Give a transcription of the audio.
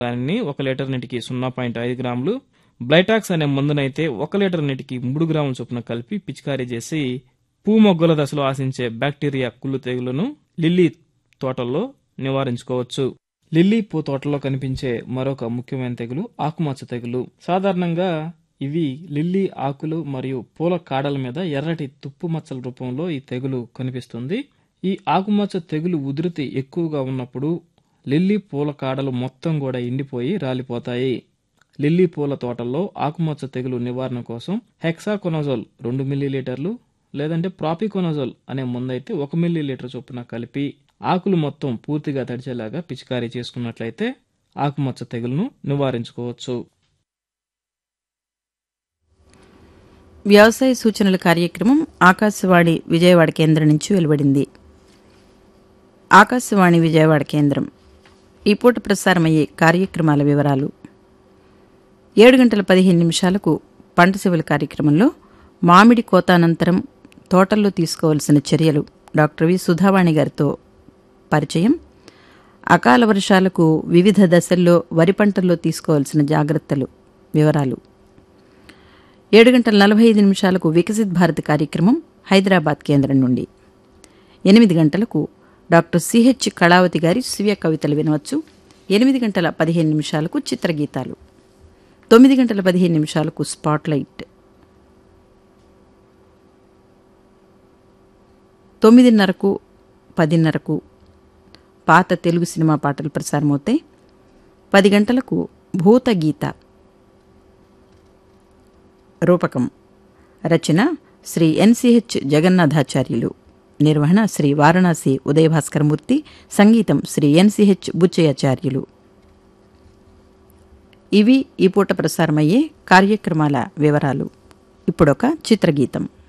దానిని ఒక లీటర్ నీటికి సున్నా పాయింట్ ఐదు గ్రాములు బ్లైటాక్స్ అనే మందునైతే ఒక లీటర్ నీటికి మూడు గ్రాముల చొప్పున కలిపి పిచికారీ చేసి పూ మొగ్గల దశలో ఆశించే బ్యాక్టీరియా కుళ్ళు తెగులను లిల్లీ తోటల్లో నివారించుకోవచ్చు లిల్లీ పూ తోటలో కనిపించే మరొక ముఖ్యమైన తెగులు ఆకుమచ్చ తెగులు సాధారణంగా ఇవి లిల్లీ ఆకులు మరియు పూల కాడల మీద ఎర్రటి తుప్పు మచ్చల రూపంలో ఈ తెగులు కనిపిస్తుంది ఈ ఆకుమచ్చ తెగులు ఉధృతి ఎక్కువగా ఉన్నప్పుడు లిల్లీ పూల కాడలు మొత్తం కూడా ఎండిపోయి రాలిపోతాయి లిల్లీ పూల తోటల్లో ఆకుమచ్చ తెగులు నివారణ కోసం హెక్సాకొనజోల్ రెండు మిల్లీలీటర్లు లేదంటే ప్రాపికొనజోల్ అనే మందైతే ఒక మిల్లీలీటర్ చొప్పున కలిపి ఆకులు మొత్తం పూర్తిగా తడిచేలాగా పిచికారీ చేసుకున్నట్లయితే ఆకుమచ్చ తెగులును నివారించుకోవచ్చు వ్యవసాయ సూచనల కార్యక్రమం ఆకాశవాణి విజయవాడ కేంద్రం నుంచి వెలువడింది ఆకాశవాణి విజయవాడ కేంద్రం ఈ పూట ప్రసారమయ్యే కార్యక్రమాల వివరాలు ఏడు గంటల పదిహేను నిమిషాలకు పంట సేవల కార్యక్రమంలో మామిడి కోతానంతరం తోటల్లో తీసుకోవాల్సిన చర్యలు డాక్టర్ వి సుధావాణి గారితో పరిచయం అకాల వర్షాలకు వివిధ దశల్లో వరి పంటల్లో తీసుకోవాల్సిన జాగ్రత్తలు వివరాలు ఏడు గంటల నలభై ఐదు నిమిషాలకు వికసిత్ భారత్ కార్యక్రమం హైదరాబాద్ కేంద్రం నుండి ఎనిమిది గంటలకు డాక్టర్ సిహెచ్ కళావతి గారి స్వీయ కవితలు వినవచ్చు ఎనిమిది గంటల పదిహేను నిమిషాలకు చిత్రగీతాలు తొమ్మిది గంటల పదిహేను నిమిషాలకు స్పాట్లైట్ తొమ్మిదిన్నరకు పదిన్నరకు పాత తెలుగు సినిమా పాటలు ప్రసారమవుతాయి పది గంటలకు భూతగీత రూపకం రచన శ్రీ ఎన్సిహెచ్ జగన్నాథాచార్యులు నిర్వహణ శ్రీ వారణాసి ఉదయభాస్కరమూర్తి సంగీతం శ్రీ ఎన్సిహెచ్ బుచ్చయాచార్యులు ఇవి ఈ పూట ప్రసారమయ్యే కార్యక్రమాల వివరాలు ఇప్పుడొక చిత్రగీతం